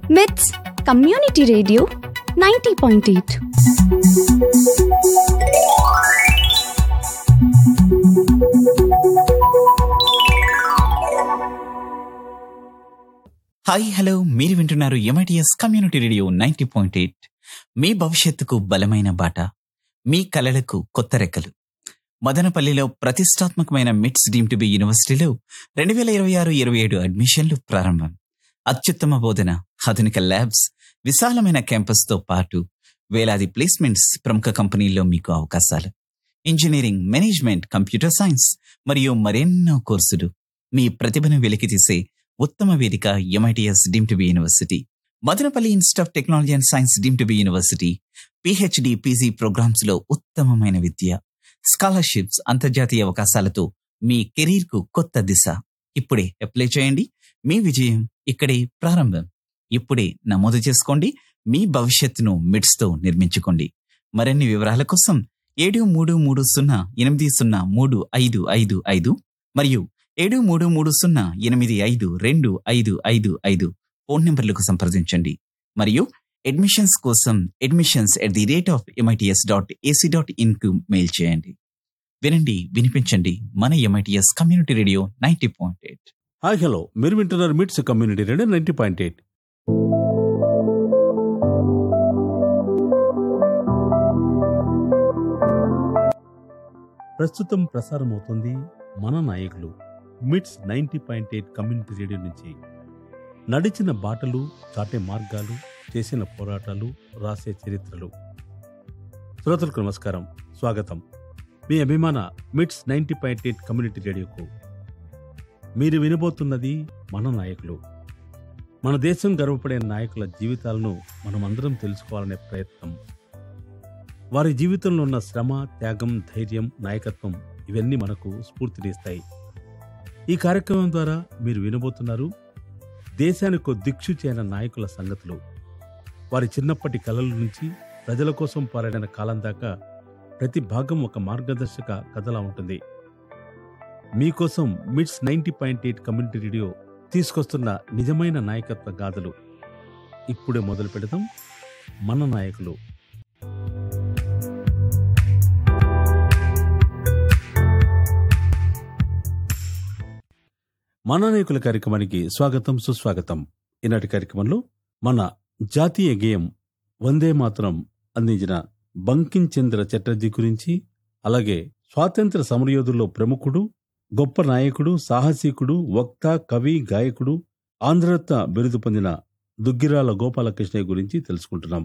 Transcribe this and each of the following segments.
with community radio ninety point eight hi hello మీరు వింటున్నారు MITS community radio ninety point eight మీ భవిష్యత్తుకు బలమైన బాట మీ కలలకు కొత్త రెక్కలు మదనపల్లిలో ప్రతిష్టాత్మకమైన మిట్స్ డీమ్ టు బి యూనివర్సిటీలో రెండు వేల ఇరవై ఆరు ఇరవై ఏడు అడ్మిషన్లు ప్రారంభం అత్యుత్తమ బోధన ఆధునిక ల్యాబ్స్ విశాలమైన క్యాంపస్తో పాటు వేలాది ప్లేస్మెంట్స్ ప్రముఖ కంపెనీల్లో మీకు అవకాశాలు ఇంజనీరింగ్ మేనేజ్మెంట్ కంప్యూటర్ సైన్స్ మరియు మరెన్నో కోర్సులు మీ ప్రతిభను వెలికితీసే ఉత్తమ వేదిక MITS deemed to be university Madanapalle institute of technology and science deemed to be university PhD PG programmes లో ఉత్తమమైన విద్య స్కాలర్షిప్స్ అంతర్జాతీయ అవకాశాలతో మీ కెరీర్ కు కొత్త దిశ ఇప్పుడే అప్లై చేయండి మీ విజయం ఇక్కడే ప్రారంభం ఇప్పుడే నమోదు చేసుకోండి మీ భవిష్యత్తును మిడ్స్ తో నిర్మించుకోండి మరిన్ని వివరాల కోసం ఏడు మూడు మూడు సున్నా ఎనిమిది సున్నా మూడు ఐదు ఐదు ఐదు మరియు ఏడు మూడు మూడు సున్నా ఎనిమిది ఐదు రెండు ఐదు ఐదు ఐదు ఫోన్ నంబర్లకు సంప్రదించండి మరియు అడ్మిషన్స్ కోసం admissions at the rate of MITS dot AC dot in కు మెయిల్ చేయండి వినండి వినిపించండి మన MITS community radio ninety point eight hi hello మీరు వింటున్నారు MITS community radio ninety point eight ప్రస్తుతం ప్రసారం అవుతుంది మన నాయకులు MITS ninety point eight community radio నుంచి నడిచిన బాటలు చాటే మార్గాలు చేసిన పోరాటాలు రాసే చరిత్రలు శ్రోతలకు నమస్కారం స్వాగతం మీ అభిమాన MITS ninety point eight community రేడియోకు మీరు వినబోతున్నది మన నాయకులు మన దేశం గర్వపడే నాయకుల జీవితాలను మనమందరం తెలుసుకోవాలనే ప్రయత్నం వారి జీవితంలో ఉన్న శ్రమ త్యాగం ధైర్యం నాయకత్వం ఇవన్నీ మనకు స్ఫూర్తినిస్తాయి ఈ కార్యక్రమం ద్వారా మీరు వినబోతున్నారు దేశానికి దిక్షుచి అయిన నాయకుల సంగతులు వారి చిన్నప్పటి కలల నుంచి ప్రజల కోసం పోరాడిన కాలం దాకా ప్రతి భాగం ఒక మార్గదర్శక కథలా ఉంటుంది మీకోసం MITS ninety point eight community radio తీసుకొస్తున్న నిజమైన నాయకత్వ గాథలు ఇప్పుడే మొదలు పెడదాం మన నాయకులు మన నాయకుల కార్యక్రమానికి స్వాగతం సుస్వాగతం ఈనాటి కార్యక్రమంలో మన జాతీయ గేయం వందే మాత్రం అందించిన బంకిం చంద్ర చటర్జీ గురించి అలాగే స్వాతంత్ర సమరయోధుల్లో ప్రముఖుడు గొప్ప నాయకుడు సాహసికుడు వక్త కవి గాయకుడు ఆంధ్రరత్న బిరుదు పొందిన దుగ్గిరాల గోపాలకృష్ణయ్య గురించి తెలుసుకుంటున్నాం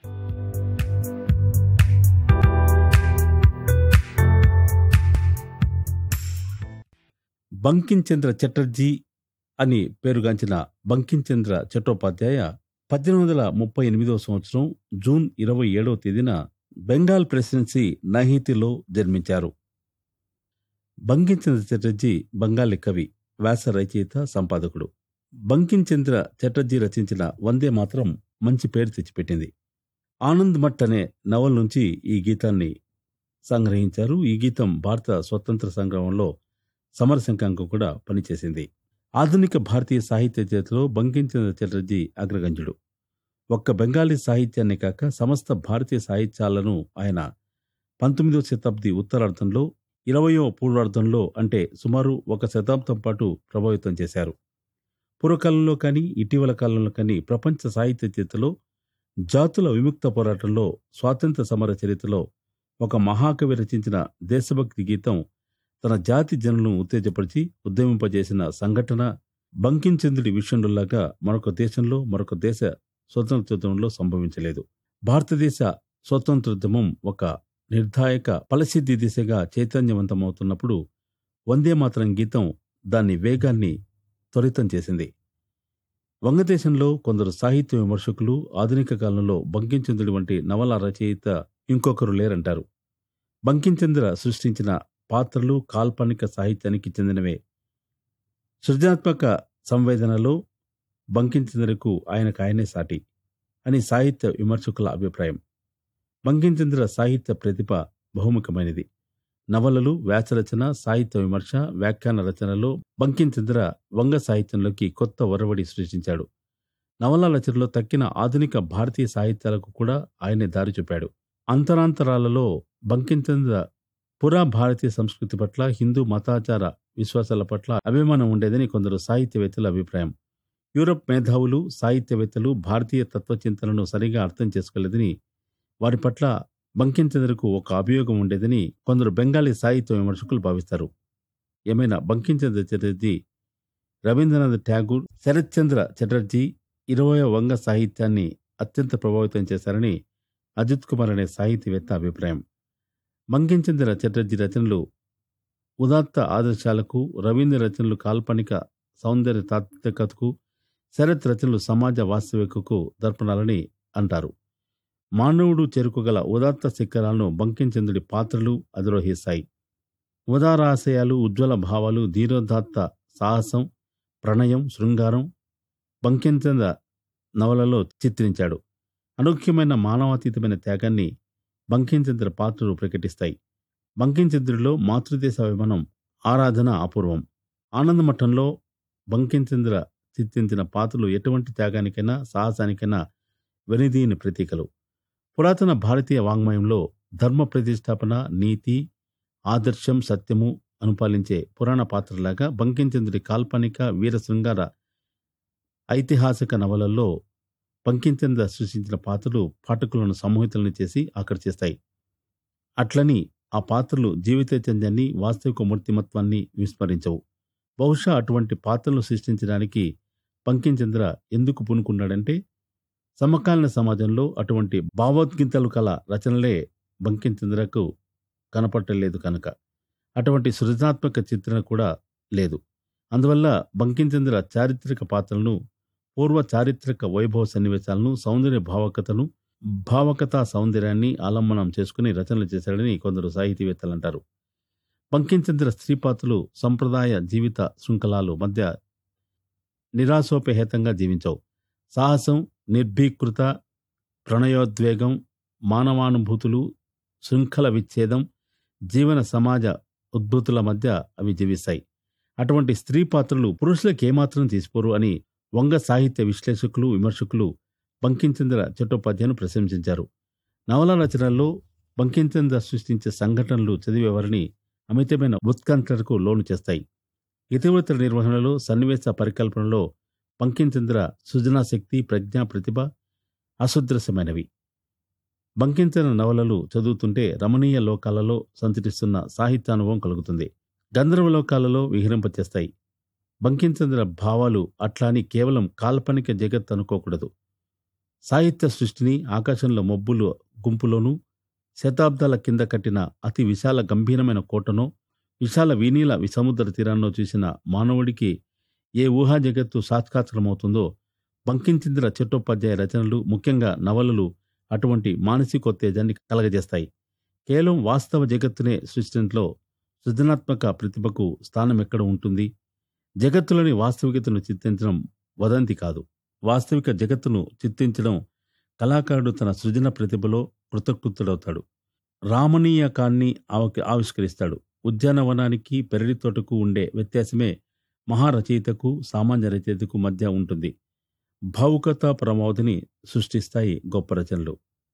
బంకించంద్ర చటర్జీ అని పేరుగాంచిన బంకించంద్ర చట్టోపాధ్యాయ పద్దెనిమిది వందల ముప్పై ఎనిమిదవ సంవత్సరం జూన్ ఇరవై ఏడవ తేదీన బెంగాల్ ప్రెసిడెన్సీ నహీతిలో జన్మించారు బంకించంద్ర చటర్జీ బంగాళీ కవి వ్యాస రచయిత సంపాదకుడు బంకించంద్ర చటర్జీ రచించిన వందే మాత్రం మంచి పేరు తెచ్చిపెట్టింది ఆనంద్ మట్ అనే నవల నుంచి ఈ గీతాన్ని సంగ్రహించారు ఈ గీతం భారత స్వతంత్ర సంగ్రామంలో సమరశంఖంకు కూడా పనిచేసింది ఆధునిక భారతీయ సాహిత్య చరిత్రలో బంకించంద్ర చటర్జీ అగ్రగణ్యుడు ఒక్క బెంగాలీ సాహిత్యాన్ని కాక సమస్త భారతీయ సాహిత్యాలను ఆయన పంతొమ్మిదవ శతాబ్ది ఉత్తరార్ధంలో ఇరవయో పూర్వార్ధంలో అంటే సుమారు ఒక శతాబ్దం పాటు ప్రభావితం చేశారు పూర్వకాలంలో కానీ ఇటీవల కాలంలో కానీ ప్రపంచ సాహిత్య చరిత్రలో జాతుల విముక్త పోరాటంలో స్వాతంత్ర సమర చరిత్రలో ఒక మహాకవి రచించిన దేశభక్తి గీతం తన జాతి జనులను ఉత్తేజపరిచి ఉద్యమింపజేసిన సంఘటన బంకించంద్రుడి విషయంలోలాగా మరొక దేశంలో మరొక దేశ స్వతంత్రోద్యమంలో సంభవించలేదు భారతదేశ స్వతంత్రోద్యమం ఒక నిర్ధాయక ఫలసిద్ధి దిశగా చైతన్యవంతమవుతున్నప్పుడు వందే మాతరం గీతం దాని వేగాన్ని త్వరితం చేసింది వంగదేశంలో కొందరు సాహిత్య విమర్శకులు ఆధునిక కాలంలో బంకించంద్రుడి వంటి నవల రచయిత ఇంకొకరు లేరంటారు బంకించంద్ర సృష్టించిన పాత్రలు కాల్పనిక సాహిత్యానికి చెందినవే సృజనాత్మక సంవేదనలో బంకించంద్రకు ఆయనకు ఆయనే సాటి అని సాహిత్య విమర్శకుల అభిప్రాయం బంకించంద్ర సాహిత్య ప్రతిభ బహుముఖమైనది నవలలు వ్యాసరచన సాహిత్య విమర్శ వ్యాఖ్యాన రచనలో బంకించంద్ర వంగ సాహిత్యంలోకి కొత్త ఒరవడి సృష్టించాడు నవల రచనలో తక్కిన ఆధునిక భారతీయ సాహిత్యాలకు కూడా ఆయనే దారి చూపాడు అంతరాంతరాలలో బంకించంద్ర పురా భారతీయ సంస్కృతి పట్ల హిందూ మతాచార విశ్వాసాల పట్ల అభిమానం ఉండేదని కొందరు సాహిత్యవేత్తల అభిప్రాయం యూరప్ మేధావులు సాహిత్యవేత్తలు భారతీయ తత్వచింతనను సరిగా అర్థం చేసుకోలేదని వారి పట్ల బంకించంద్రకు ఒక అభియోగం ఉండేదని కొందరు బెంగాలీ సాహిత్య విమర్శకులు భావిస్తారు ఏమైనా బంకించంద్ర చటర్జీ రవీంద్రనాథ్ ఠాగూర్ శరత్చంద్ర చటర్జీ ఇరవయ వంగ సాహిత్యాన్ని అత్యంత ప్రభావితం చేశారని అజిత్ కుమార్ అనే సాహితీవేత్త అభిప్రాయం బంకించంద్ర చటర్జీ రచనలు ఉదాత్త ఆదర్శాలకు రవీంద్ర రచనలు కాల్పనిక సౌందర్య తాత్వికతకు శరత్ రచనలు సమాజ వాస్తవికకు దర్పణాలని అంటారు మానవుడు చేరుకోగల ఉదాత్త శిఖరాలను బంకించంద్రుడి పాత్రలు అధిరోహిస్తాయి ఉదారాశయాలు ఉజ్వల భావాలు ధీరోదాత్త సాహసం ప్రణయం శృంగారం బంకించంద్ర నవలలో చిత్రించాడు అనూఖ్యమైన మానవాతీతమైన త్యాగాన్ని బంకించంద్ర పాత్రలు ప్రకటిస్తాయి బంకించంద్రుడిలో మాతృదేశ అభిమానం ఆరాధన అపూర్వం ఆనందమఠంలో బంకించంద్ర చిత్రించిన పాత్రలు ఎటువంటి త్యాగానికైనా సాహసానికైనా వెనిదీని ప్రతీకలు పురాతన భారతీయ వాంగ్మయంలో ధర్మ ప్రతిష్టాపన నీతి ఆదర్శం సత్యము అనుపాలించే పురాణ పాత్రలాగా బంకించంద్రుడి కాల్పనిక వీర శృంగార ఐతిహాసిక నవలల్లో బంకించంద్ర సృష్టించిన పాత్రలు పాఠకులను సమ్మోహితులను చేసి ఆకర్షిస్తాయి అట్లని ఆ పాత్రలు జీవిత చంద్యాన్ని వాస్తవిక మూర్తిమత్వాన్ని విస్మరించవు బహుశా అటువంటి పాత్రలను సృష్టించడానికి బంకించంద్ర ఎందుకు పూనుకున్నాడంటే సమకాలీన సమాజంలో అటువంటి భావోద్గింతలు కల రచనలే బంకించంద్రకు కనపట్టలేదు కనుక అటువంటి సృజనాత్మక చిత్రణ కూడా లేదు అందువల్ల బంకించంద్ర చారిత్రక పాత్రలను పూర్వ చారిత్రక వైభవ సన్నివేశాలను సౌందర్య భావకతను భావకతా సౌందర్యాన్ని ఆలంబనం చేసుకుని రచనలు చేశాడని కొందరు సాహితీవేత్తలు అంటారు బంకించంద్ర స్త్రీ పాత్రలు సంప్రదాయ జీవిత శృంఖలాలు మధ్య నిరాశోపేహేతంగా జీవించవు సాహసం నిర్భీకృత ప్రణయోద్వేగం మానవానుభూతులు శృంఖల విచ్ఛేదం జీవన సమాజ ఉద్భూతుల మధ్య అవి జీవిస్తాయి అటువంటి స్త్రీ పాత్రలు పురుషులకు ఏమాత్రం తీసిపోరు అని వంగ సాహిత్య విశ్లేషకులు విమర్శకులు బంకించంద్ర చట్టోపాధ్యాయను ప్రశంసించారు నవల రచనల్లో బంకించంద్ర సృష్టించే సంఘటనలు చదివేవారిని అమితమైన ఉత్కంఠకు లోను చేస్తాయి ఇతివృత్తుల నిర్వహణలో సన్నివేశ పరికల్పనలో బంకించంద్ర సృజనాశక్తి ప్రజ్ఞా ప్రతిభ అసుదృశ్యమైనవి బంకించంద్ర నవలలు చదువుతుంటే రమణీయ లోకాలలో సంచరిస్తున్న సాహిత్యానుభవం కలుగుతుంది గంధర్వ లోకాలలో విహరింపచేస్తాయి బంకించంద్ర భావాలు అట్లాని కేవలం కాల్పనిక జగత్ అనుకోకూడదు సాహిత్య సృష్టిని ఆకాశంలో మబ్బులు గుంపులోనూ శతాబ్దాల కింద కట్టిన అతి విశాల గంభీరమైన కోటనో విశాల వీనీల విసముద్ర తీరాన్నో చూసిన మానవుడికి ఏ ఊహా జగత్తు సాక్షాత్కరమవుతుందో బంకించంద్ర చట్టోపాధ్యాయ రచనలు ముఖ్యంగా నవలలు అటువంటి మానసికోత్తేజాన్ని కలగజేస్తాయి కేవలం వాస్తవ జగత్తునే సృష్టించలో సృజనాత్మక ప్రతిభకు స్థానం ఎక్కడ ఉంటుంది జగత్తులోని వాస్తవికతను చిత్రించడం వదంతి కాదు వాస్తవిక జగత్తును చిత్రించడం కళాకారుడు తన సృజన ప్రతిభలో కృతకృతుడవుతాడు రామణీయకాన్ని ఆవకి ఆవిష్కరిస్తాడు ఉద్యానవనానికి పెరడి తోటకు ఉండే వ్యత్యాసమే మహారచయితకు సామాన్య రచయితకు మధ్య ఉంటుంది భావుకత ప్రమోదిని సృష్టిస్తాయి గొప్ప రచనలు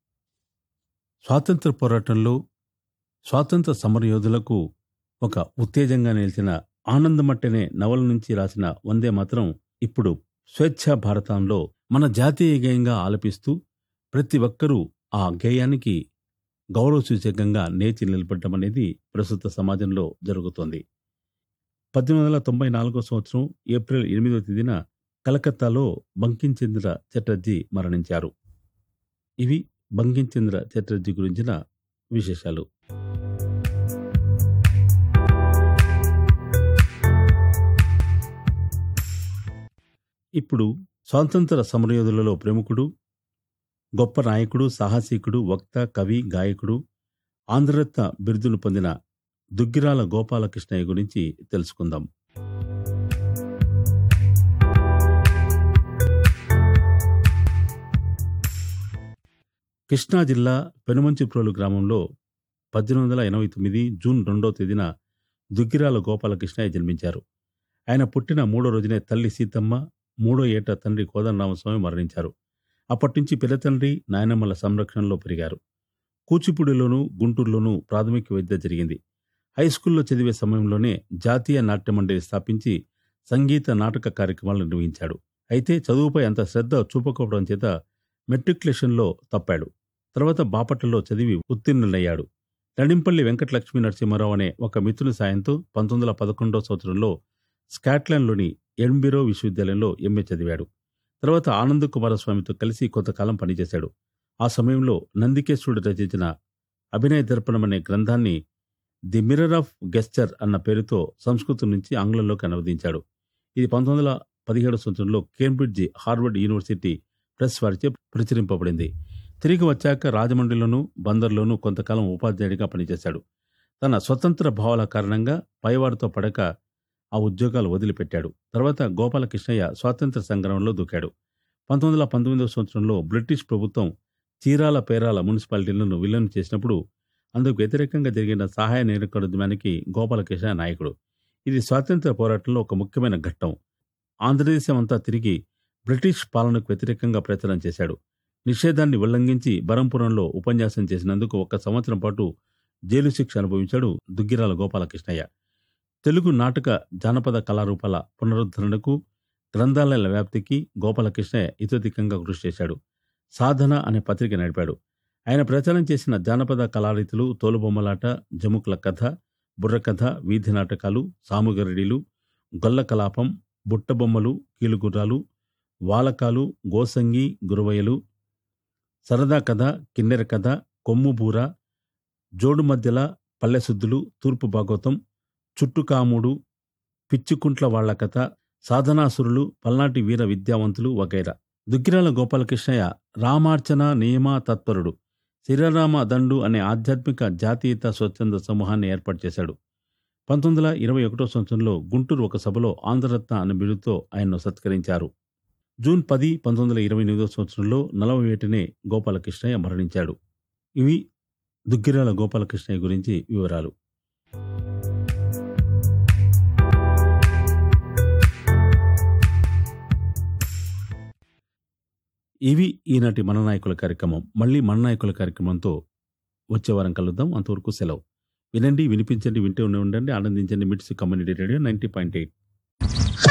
స్వాతంత్ర పోరాటంలో స్వాతంత్ర సమరయోధులకు ఒక ఉత్తేజంగా నిలిచిన ఆనందమట్టనే నవల నుంచి రాసిన వందే మాత్రం ఇప్పుడు స్వేచ్ఛా భారతంలో మన జాతీయ గేయంగా ఆలపిస్తూ ప్రతి ఒక్కరూ ఆ గేయానికి గౌరవ సూచకంగా నేచి నిలబడటం అనేది ప్రస్తుత సమాజంలో జరుగుతోంది పద్దెనిమిది వందల తొంభై నాలుగో సంవత్సరం ఏప్రిల్ ఎనిమిదో తేదీన కలకత్తాలో బంకించంద్ర చటర్జీ మరణించారు ఇవి బంకించంద్ర చటర్జీ గురించిన విశేషాలు ఇప్పుడు స్వాతంత్ర సమరయోధులలో ప్రముఖుడు గొప్ప నాయకుడు సాహసికుడు వక్త కవి గాయకుడు ఆంధ్రరత్న బిరుదును పొందిన దుగ్గిరాల గోపాలకృష్ణయ్య గురించి తెలుసుకుందాం కృష్ణా జిల్లా పెనుమంచిప్రోలు గ్రామంలో పద్దెనిమిది వందల ఎనభై తొమ్మిది జూన్ రెండో తేదీన దుగ్గిరాల గోపాలకృష్ణయ్య జన్మించారు ఆయన పుట్టిన మూడో రోజునే తల్లి సీతమ్మ మూడో ఏట తండ్రి కోదండరామస్వామి మరణించారు అప్పటి నుంచి పిల్ల తండ్రి నాయనమ్మల సంరక్షణలో పెరిగారు కూచిపూడిలోనూ గుంటూరులోనూ ప్రాథమిక విద్య జరిగింది హై స్కూల్లో చదివే సమయంలోనే జాతీయ నాట్య మండలి స్థాపించి సంగీత నాటక కార్యక్రమాలు నిర్వహించాడు అయితే చదువుపై అంత శ్రద్ధ చూపకపోవడం చేత మెట్రికులేషన్లో తప్పాడు తర్వాత బాపట్లలో చదివి ఉత్తీర్ణులయ్యాడు లండింపల్లి వెంకటలక్ష్మి నరసింహారావు అనే ఒక మిత్రుని సాయంతో పంతొమ్మిది వందల పదకొండవ సంవత్సరంలో స్కాట్లాండ్లోని ఎడ్ంబిరో విశ్వవిద్యాలయంలో ఎంఏ చదివాడు తర్వాత ఆనంద్ కుమారస్వామితో కలిసి కొంతకాలం పనిచేశాడు ఆ సమయంలో నందికేశ్వరుడు రచించిన అభినయ దర్పణం అనే గ్రంథాన్ని ది మిర్రర్ ఆఫ్ గెస్చర్ అన్న పేరుతో సంస్కృతం నుంచి ఆంగ్లంలోకి అనువదించాడు ఇది పంతొమ్మిది వందల పదిహేడు సంవత్సరంలో కేంబ్రిడ్జి హార్వర్డ్ యూనివర్సిటీ ప్రెస్ వారిచే ప్రచురింపబడింది తిరిగి వచ్చాక రాజమండ్రిలోనూ బందర్లోనూ కొంతకాలం ఉపాధ్యాయుడిగా పనిచేశాడు తన స్వతంత్ర భావాల కారణంగా పైవారితో పడక ఆ ఉద్యోగాలు వదిలిపెట్టాడు తర్వాత గోపాలకృష్ణయ్య స్వాతంత్ర సంగ్రామంలో దూకాడు పంతొమ్మిది వందల పంతొమ్మిదవ సంవత్సరంలో బ్రిటిష్ ప్రభుత్వం చీరాల పేరాల మున్సిపాలిటీలను విలీనం చేసినప్పుడు అందుకు వ్యతిరేకంగా జరిగిన సహాయ నిరాకరణోద్యమానికి గోపాలకృష్ణ నాయకుడు ఇది స్వాతంత్ర పోరాటంలో ఒక ముఖ్యమైన ఘట్టం ఆంధ్రదేశం అంతా తిరిగి బ్రిటిష్ పాలనకు వ్యతిరేకంగా ప్రచారం చేశాడు నిషేధాన్ని ఉల్లంఘించి బరంపురంలో ఉపన్యాసం చేసినందుకు ఒక సంవత్సరం పాటు జైలు శిక్ష అనుభవించాడు దుగ్గిరాల గోపాలకృష్ణయ్య తెలుగు నాటక జానపద కళారూపాల పునరుద్ధరణకు గ్రంథాలయాల వ్యాప్తికి గోపాలకృష్ణయ్య ఇతోధికంగా కృషి చేశాడు సాధన అనే పత్రిక నడిపాడు ఆయన ప్రచారం చేసిన జానపద కళారీతులు తోలుబొమ్మలాట జముకుల కథ బుర్రకథ వీధి నాటకాలు సాముగరిడీలు గొల్ల కలాపం బుట్టబొమ్మలు కీలుగుర్రాలు వాలకాలు గోసంగి గురువయ్యలు సరదా కథ కిన్నెర కథ కొమ్ముబూర జోడు మధ్యల పల్లెసుద్దులు తూర్పు భాగవతం చుట్టుకాముడు పిచ్చికుంట్ల వాళ్ల కథ సాధనాసురులు పల్నాటి వీర విద్యావంతులు వగైరా దుగ్గిరాల గోపాలకృష్ణయ్య రామార్చన నియమ తత్పరుడు శ్రీరామ దండు అనే ఆధ్యాత్మిక జాతీయత స్వచ్ఛంద సమూహాన్ని ఏర్పాటు చేశాడు పంతొమ్మిది వందల ఇరవై ఒకటో సంవత్సరంలో గుంటూరు ఒక సభలో ఆంధ్రరత్న అనే బిరుదుతో ఆయన్ను సత్కరించారు జూన్ పది పంతొమ్మిది వందల ఇరవై ఎనిమిదో సంవత్సరంలో నలభై ఏటనే గోపాలకృష్ణయ్య మరణించాడు ఇవి దుగ్గిరాల గోపాలకృష్ణయ్య గురించి వివరాలు ఇవి ఈనాటి మన నాయకుల కార్యక్రమం మళ్ళీ మన నాయకుల కార్యక్రమంతో వచ్చే వారం కలుద్దాం అంతవరకు సెలవు వినండి వినిపించండి వింటూ ఉండండి ఆనందించండి MITS community radio ninety point eight